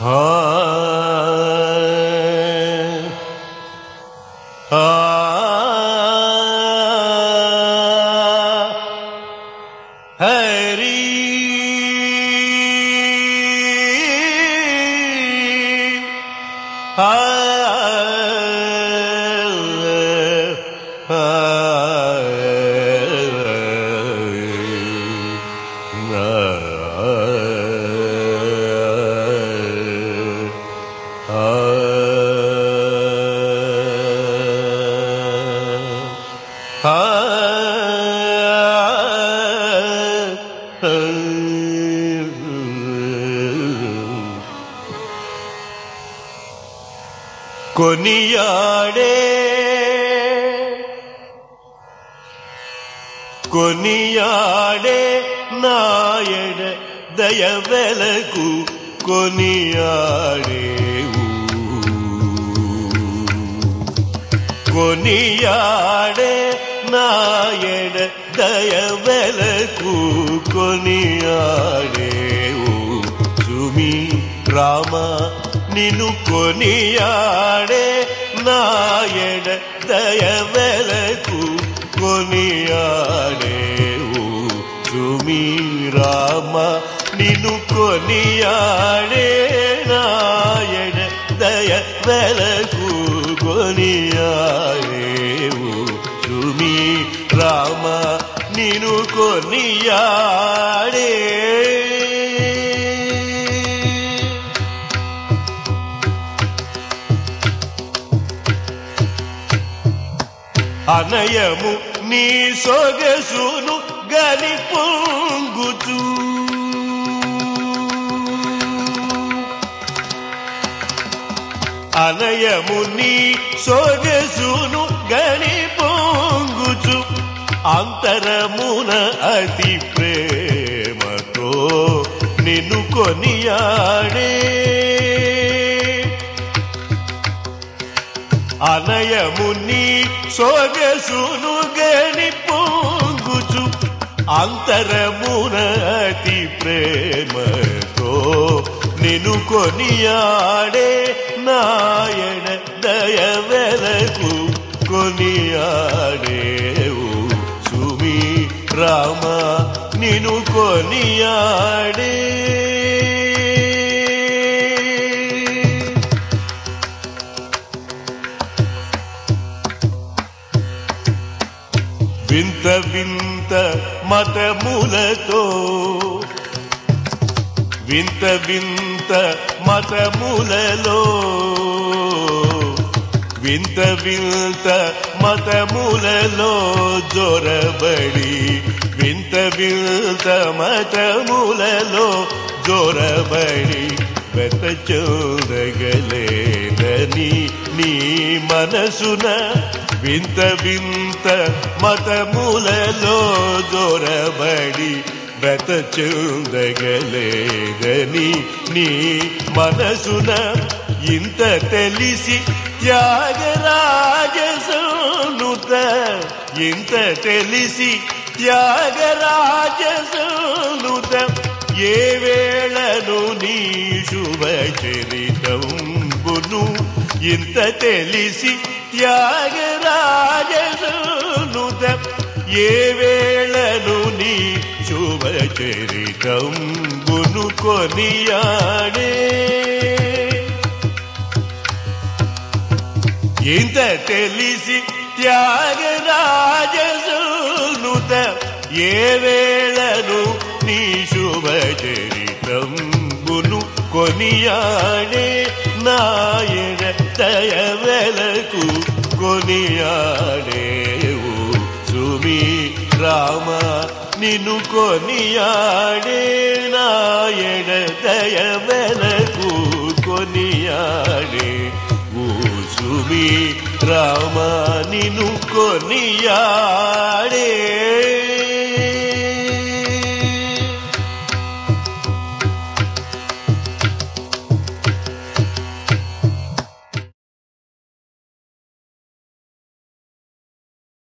హరి ఆ కొనియాడే కొనియాడే నాయడ దయవెలకు కొనియాడేవు కొనియాడే నాయడ దయవెలకు కొనియాడేవు సుమి రామ నిన్ను కొనియాడే నాయడ దయవెలకు కొనియాడేవు సుమి రామ నిన్ను కొనియాడే నాయడ దయవెలకు కొనియాడేవు సుమి రామ నిన్ను కొనియాడే అనయము నీ సొగసును గని పొంగుచు అనయము నీ సొగసును గని పొంగుచు అంతరమున అతి ప్రేమతో నిన్ను కొనియాడే అనయము నీ సొగసును గని పొంగుచు అంతరమున అతి ప్రేమతో నిన్ను కొనియాడే నాయన దయవెలకు కొనియాడేవు సుమి రామ నిన్ను కొనియాడే వింత వింత మతములతో వింత వింత మతములలో వింత వింత మతములలో జొరబడి వింత వింత మతములలో జొరబడి వెత చూడగలేదని నీ మనసున వింత వింత మతములలో జొరబడి వెత చూడగలేదని నీ మనసున ఇంత తెలిసి త్యాగరాజసనుత ఇంత తెలిసి త్యాగరాజసనుత ఏ వేళను నీ శుభ చరితంబును ఇంత తెలిసి త్యాగరాజనుత ఏ వేళను నీ శుభ చరితంబును కొనియాడే ఇంత తెలిసి త్యాగరాజనుత ఏ వేళను నీ శుభ చరితంబును కొనియాడే నాయన దయవెలకు కొనియాడేవు సుమి రామ నిన్ను కొనియాడే నాయన దయవెలకు కొనియాడే ఓ సుమి రామ నిన్ను కొనియాడే